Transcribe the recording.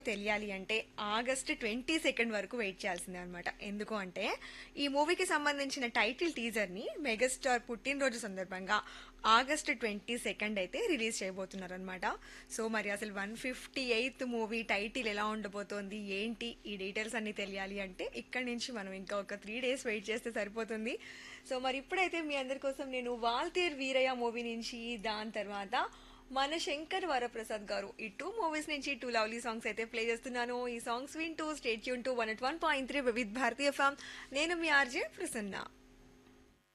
తెలియాలి అంటే August twenty second వరకు వెయిట్ చేయాల్సిందే అనమాట ఎందుకు అంటే ఈ మూవీకి సంబంధించిన టైటిల్ టీజర్ ని మెగాస్టార్ పుట్టినరోజు సందర్భంగా ఆగస్ట్ ట్వంటీ సెకండ్ అయితే రిలీజ్ చేయబోతున్నారు అనమాట సో మరి అసలు one fifty eighth movie title ఎలా ఉండబోతోంది ఏంటి ఈ డీటెయిల్స్ అన్ని తెలియాలి అంటే ఇక్కడి నుంచి మనం ఇంకా ఒక త్రీ డేస్ వెయిట్ చేస్తే సరిపోతుంది సో మరి ఇప్పుడైతే మీ అందరి కోసం నేను వాల్తేర్ వీరయ్య మూవీ నుంచి దాని తర్వాత మన శంకర్ వరప్రసాద్ గారు ఈ టూ మూవీస్ నుంచి టూ లవ్లీ సాంగ్స్ అయితే ప్లే చేస్తున్నాను ఈ సాంగ్స్ వింటూ స్టేట్ యూన్ two one at one point three Vividh Bharatiya form నేను మీ ఆర్జే ప్రసన్న